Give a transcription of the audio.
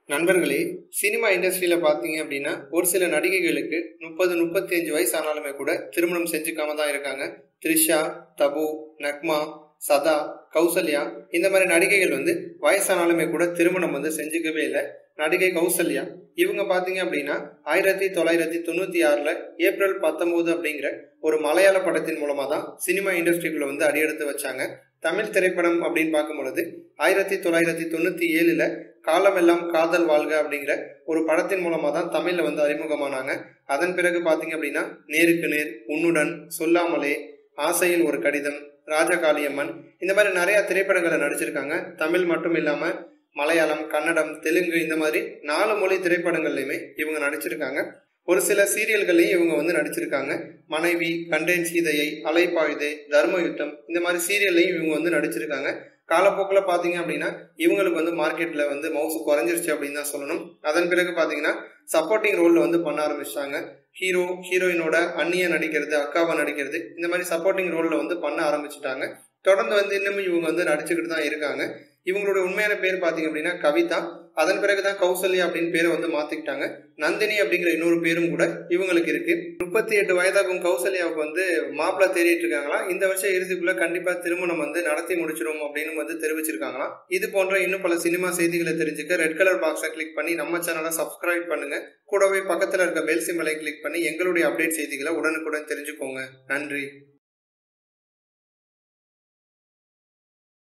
நண்பர்களே சினிமா இண்டஸ்ட்ரியில் பார்த்தீங்க அப்படின்னா ஒரு சில நடிகைகளுக்கு முப்பது முப்பத்தி அஞ்சு வயசு ஆனாலுமே கூட திருமணம் செஞ்சுக்காம தான் இருக்காங்க த்ரிஷா தபு நக்மா சதா கௌசல்யா இந்த மாதிரி நடிகைகள் வந்து வயசானாலுமே கூட திருமணம் வந்து செஞ்சுக்கவே இல்லை நடிகை கௌசல்யா இவங்க பார்த்தீங்க அப்படின்னா ஆயிரத்தி தொள்ளாயிரத்தி தொண்ணூற்றி ஆறில் ஏப்ரல் பத்தொம்போது அப்படிங்கிற ஒரு மலையாள படத்தின் மூலமாக தான் சினிமா இண்டஸ்ட்ரிக்குள்ளே வந்து அடியெடுத்து வச்சாங்க தமிழ் திரைப்படம் அப்படின்னு பார்க்கும் பொழுது ஆயிரத்தி தொள்ளாயிரத்தி தொண்ணூற்றி ஏழில் காலமெல்லாம் காதல் வாழ்க அப்படிங்கிற ஒரு படத்தின் மூலமாக தான் தமிழில் வந்து அறிமுகமானாங்க அதன் பிறகு பார்த்தீங்க அப்படின்னா நேருக்கு நேர் உன்னுடன் சொல்லாமலே ஆசையில் ஒரு கடிதம் ராஜகாளியம்மன் இந்த மாதிரி நிறைய திரைப்படங்களை நடிச்சிருக்காங்க தமிழ் மட்டும் இல்லாமல் மலையாளம் கன்னடம் தெலுங்கு இந்த மாதிரி நாலு மொழி திரைப்படங்கள்லையுமே இவங்க நடிச்சிருக்காங்க ஒரு சில சீரியல்கள்லையும் இவங்க வந்து நடிச்சிருக்காங்க மனைவி கண்டேன் சீதையை அலைப்பாயுதே தர்ம யுத்தம் இந்த மாதிரி சீரியல்லையும் இவங்க வந்து நடிச்சிருக்காங்க காலப்போக்கில் பார்த்தீங்க அப்படின்னா இவங்களுக்கு வந்து மார்க்கெட்டில் வந்து மவுசு குறைஞ்சிருச்சு அப்படின்னு தான் சொல்லணும் அதன் பிறகு பார்த்தீங்கன்னா சப்போர்ட்டிங் ரோலில் வந்து பண்ண ஆரம்பிச்சிட்டாங்க ஹீரோ ஹீரோயினோட அண்ணியை நடிக்கிறது அக்காவை நடிக்கிறது இந்த மாதிரி சப்போர்ட்டிங் ரோலில் வந்து பண்ண ஆரம்பிச்சிட்டாங்க தொடர்ந்து வந்து இன்னமும் இவங்க வந்து நடிச்சுக்கிட்டு தான் இருக்காங்க இவங்களோட உண்மையான பேர் பார்த்தீங்க அப்படின்னா கவிதா அதன் பிறகுதான் கௌசல்யா அப்படின்னு பேரை வந்து மாத்திக்கிட்டாங்க நந்தினி அப்படிங்கிற இன்னொரு பேரும் கூட இவங்களுக்கு இருக்கு முப்பத்தி எட்டு வயதாகும் கௌசல்யாவுக்கு வந்து மாப்பிள்ளை தேடிட்டு இருக்காங்களாம் இந்த வருஷம் இறுதிக்குள்ள கண்டிப்பா திருமணம் வந்து நடத்தி முடிச்சிடும் அப்படின்னு வந்து தெரிவிச்சிருக்காங்களாம் இது போன்ற இன்னும் பல சினிமா செய்திகளை தெரிஞ்சுக்க ரெட் கலர் பாக்ஸை கிளிக் பண்ணி நம்ம சேனலை சப்ஸ்கிரைப் பண்ணுங்க கூடவே பக்கத்தில் இருக்க பெல் சிம்பலை கிளிக் பண்ணி எங்களுடைய அப்டேட் செய்திகளை உடனுக்குடன் தெரிஞ்சுக்கோங்க நன்றி